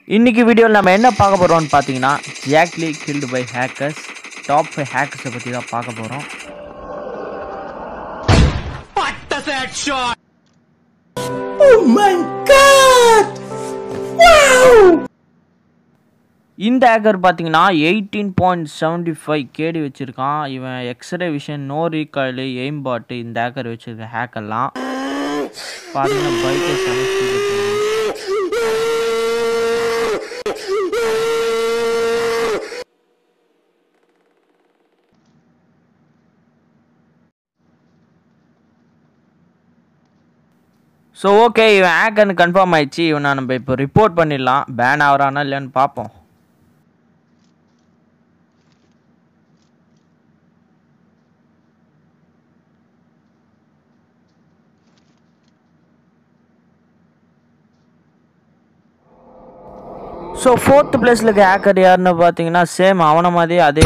இன்னைக்கு வீடியோவில் நம்ம என்ன பார்க்க போகிறோம்னு பார்த்தீங்கன்னா Jackly killed by hackers top five ஹேக்கர்ஸை பற்றி தான் பார்க்க போகிறோம் இந்த ஹேக்கர் பார்த்தீங்கன்னா eighteen point seventy five KD வச்சுருக்கான் இவன் x-ray vision no recoil aim bot இந்த ஹேக்கர் வச்சுருக்க ஹேக்கர்லாம் பார்த்தீங்கன்னா பைக்கை சமைச்சு ஸோ ஓகே இவன் ஹேக்கர்னு கன்ஃபார்ம் ஆயிடுச்சு இவனை நம்ம இப்போ ரிப்போர்ட் பண்ணிடலாம் பேன் ஆகிறானா இல்லைன்னு பார்ப்போம் ஸோ ஃபோர்த் பிளேஸில் இருக்க ஹேக்கர் யாருன்னு பார்த்தீங்கன்னா சேம் அவனை மாதிரி அதே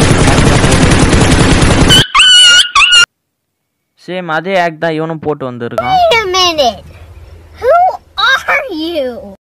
சேம் அதே ஆக்ட் தான் இவனும் போட்டு வந்திருக்கான் Wait a minute. Who are you?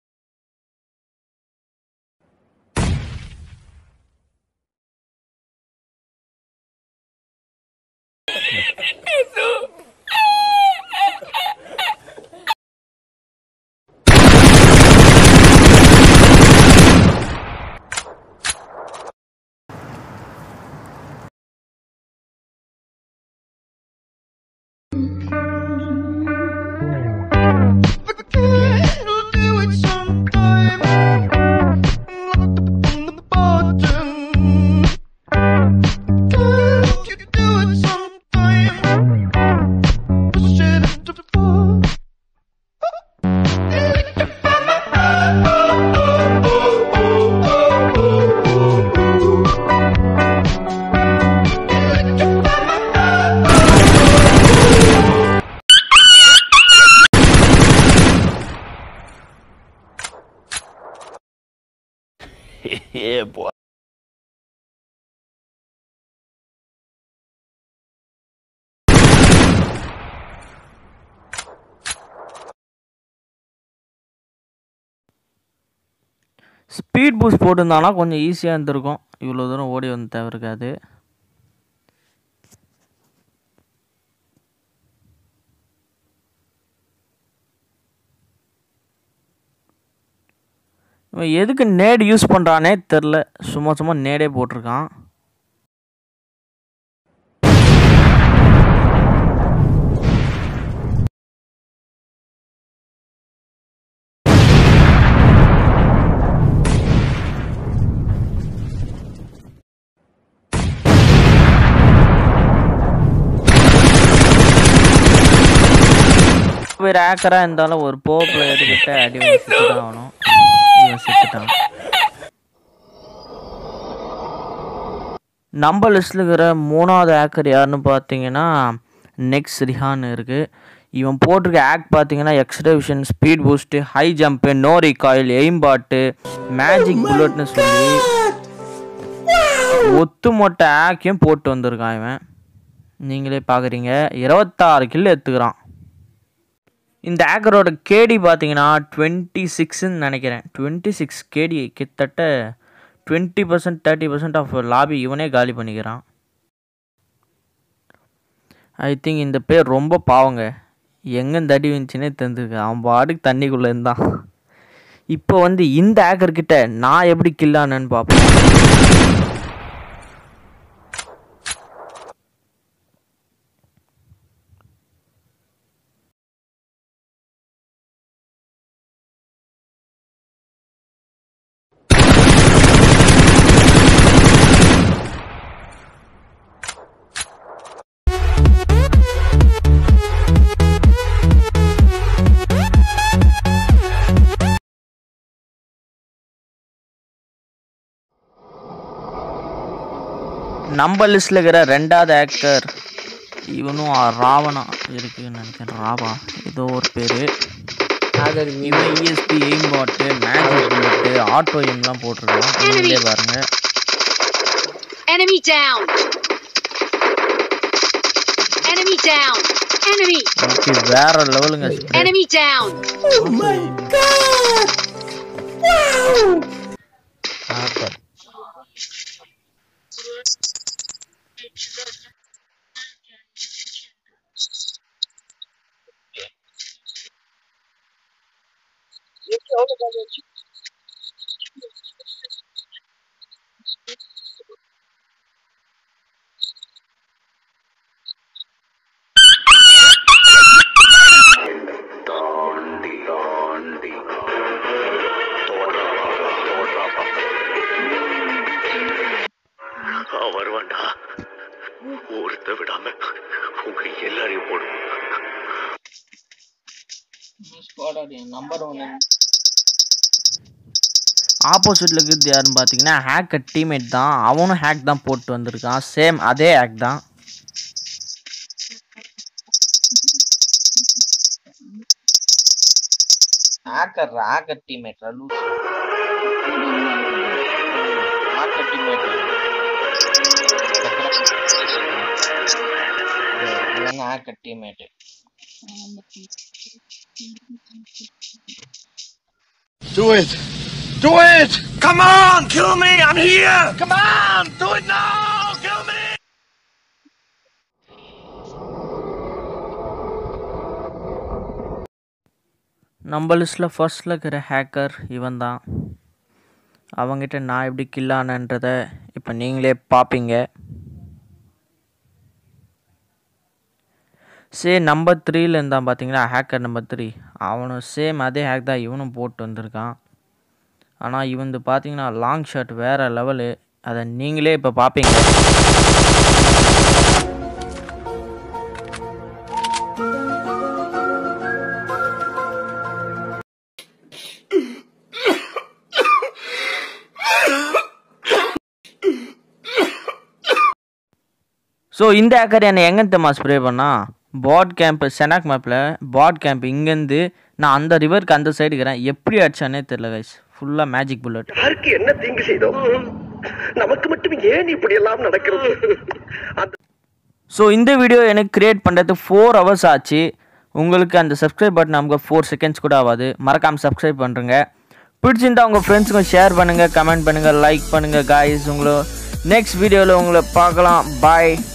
yeah, boy. Speed boost போட்டிருந்தானா கொஞ்சம் ஈஸியாக இருந்திருக்கும் இவ்வளோ தூரம் ஓடி வந்து தேவை இருக்காது இவன் எதுக்கு நேடு யூஸ் பண்ணுறானே தெரில சும்மா சும்மா நேடே போட்டிருக்கான் வேறு ஆக்கராக இருந்தாலும் ஒரு போ பிளேயர்கிட்ட அடி வாங்கி செத்து தான் ஆகணும் இவன் செத்துட்டான் நம்ம லிஸ்ட்டில் இருக்கிற மூணாவது ஆக்கர் யாருன்னு பார்த்தீங்கன்னா நெக்ஸ்ட் ரிஹான் இருக்குது இவன் போட்டிருக்க ஆக் பார்த்தீங்கன்னா extra vision speed boost high jump no recoil aim bot magic புல்லட்னு சொல்லி ஒத்து மொட்டை ஆக்கையும் போட்டு வந்திருக்கான் இவன் நீங்களே பார்க்குறீங்க இருபத்தாறு கில் எடுத்துக்கிறான் இந்த ஆக்கரோட கேடி பார்த்தீங்கன்னா டுவெண்ட்டி சிக்ஸ்ன்னு நினைக்கிறேன் டுவெண்ட்டி சிக்ஸ் கேடி கிட்டத்தட்ட twenty percent thirty percent of lobby இவனே காலி பண்ணிக்கிறான் ஐ திங்க் இந்த பேர் ரொம்ப பாவங்க எங்கே தடி வந்துச்சுன்னே தெரிஞ்சுக்க அவன் பாட்டுக்கு தண்ணிக்குள்ளே இருந்தான் இப்போ வந்து இந்த ஆக்கர்கிட்ட நான் எப்படி கில்லானேன்னு பார்ப்போம் நம்ம லிஸ்ட்டில் இருக்கிற ரெண்டாவது ஆக்டர் இவனும் ராவணா இருக்குன்னு நினைக்கிறேன் ராவா ஏதோ ஒரு பேர் இவன் ESP aim bot magic bullet auto எம்லாம் போட்டிருக்கான் நீங்களே பாருங்க Enemy down. Enemy down. Enemy. Okay வேற லெவலுங்க Enemy down. Oh my god! hacker. தாண்டி தாண்டி தோன்றா தோன்றா அவன் வருவான்டா ஒருத்த விடாம உங்க எல்லாரையும் போடும் நம்பர் ஒன்று ஆப்போசிட்டில் இருக்கிறது யாருன்னு பார்த்தீங்கன்னா ஹேக்கர் டீம்மேட் தான் அவனும் ஹேக் தான் போட்டு வந்திருக்கான் சேம் அதே ஹேக் தான் hacker hacker teammate loose hacker teammate இவன் hacker teammate Do it! Do it! Come on! Kill me! I'm here! Come on! Do it now! Kill me! நம்ம லிஸ்ட்டில் ஃபர்ஸ்ட்டில் இருக்கிற ஹேக்கர் இவன் தான் அவங்ககிட்ட நான் எப்படி கில்லானன்றதை இப்போ நீங்களே பார்ப்பீங்க சே நம்பர் த்ரீல இருந்தான் பார்த்தீங்களா ஹேக்கர் நம்பர் த்ரீ அவனும் சேம் அதே ஹேக் தான் இவனும் போட்டு வந்திருக்கான் ஆனால் இவன் பார்த்தீங்கன்னா லாங் ஷாட் வேறு லெவலு அதை நீங்களே இப்போ பார்ப்பீங்க ஸோ இந்த ஹேக்கர் என்னை எங்கே தெரியுமா ஸ்ப்ரே பண்ணா பாட் கேம்ப் செனாக் மேப்பில் பாட் கேம்ப் இங்கேருந்து நான் அந்த ரிவருக்கு அந்த சைடு இருக்கிறேன் எப்படி அடிச்சானே தெரில கைஸ் ஃபுல்லாக மேஜிக் புல்லட் யாருக்கு என்ன தீங்கு செய்தோம் நமக்கு மட்டும் ஏன் இப்படி எல்லாம் நடக்கிறது அந்த ஸோ இந்த வீடியோ எனக்கு கிரியேட் பண்ணுறதுக்கு ஃபோர் ஹவர்ஸ் ஆச்சு உங்களுக்கு அந்த சப்ஸ்கிரைப் பட்டன் நமக்கு ஃபோர் செகண்ட்ஸ் கூட ஆகாது மறக்காமல் சப்ஸ்கிரைப் பண்ணுறங்க பிடிச்சிருந்தா உங்கள் ஃப்ரெண்ட்ஸுக்கும் ஷேர் பண்ணுங்கள் கமெண்ட் பண்ணுங்கள் லைக் பண்ணுங்கள் காய்ஸ் உங்களை நெக்ஸ்ட் வீடியோவில் உங்களை பார்க்கலாம் பாய்